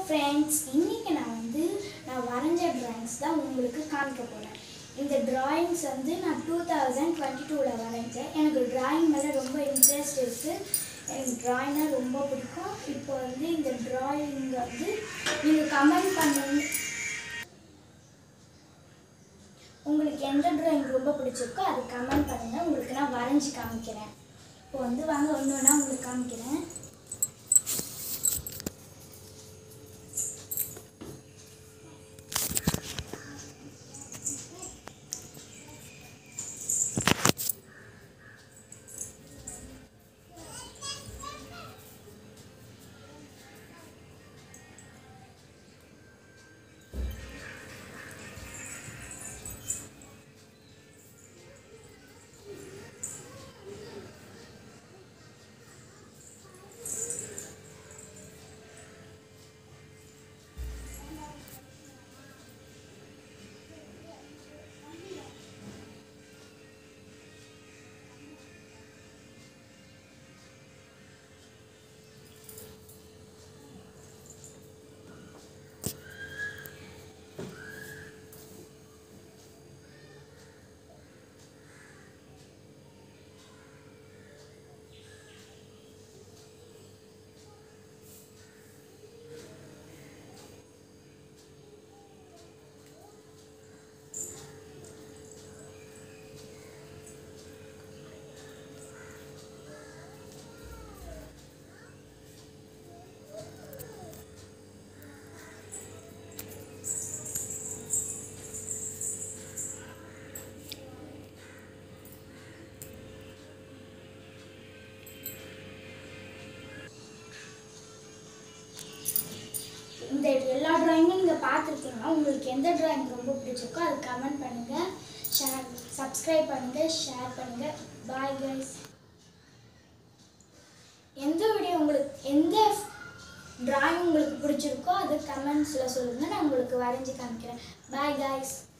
friends இன்றைக்கி நான் வந்து நான் வரைஞ்ச ட்ராயிங்ஸ் தான் உங்களுக்கு காமிக்க போகிறேன் இந்த ட்ராயிங்ஸ் வந்து நான் டூ தௌசண்ட் டுவெண்ட்டி டூவில் வரைஞ்சேன் எனக்கு ட்ராயிங் மேலே ரொம்ப இன்ட்ரெஸ்ட் இருக்குது எனக்கு ட்ராயிங்னா ரொம்ப பிடிக்கும் இப்போ வந்து இந்த ட்ராயிங் வந்து நீங்கள் கமெண்ட் பண்ணுங்க உங்களுக்கு எந்த ட்ராயிங் ரொம்ப பிடிச்சிருக்கோ அது கமெண்ட் பண்ணுங்கள் உங்களுக்கு நான் வரைஞ்சி காமிக்கிறேன் இப்போ வந்து வாங்க ஒன்று ஒன்றா உங்களுக்கு காமிக்கிறேன் இந்த எல்லா ட்ராயிங்கும் நீங்கள் பார்த்துருக்கீங்க உங்களுக்கு எந்த ட்ராயிங் ரொம்ப பிடிச்சிருக்கோ அது கமெண்ட் பண்ணுங்கள் ஷேர் சப்ஸ்கிரைப் பண்ணுங்கள் ஷேர் பண்ணுங்கள் பாய் கைஸ் எந்த வீடியோ உங்களுக்கு எந்த ட்ராயிங் உங்களுக்கு பிடிச்சிருக்கோ அது கமெண்ட்ஸில் சொல்லுங்கள் நான் உங்களுக்கு வரைஞ்சி காமிக்கிறேன் பாய் கைஸ்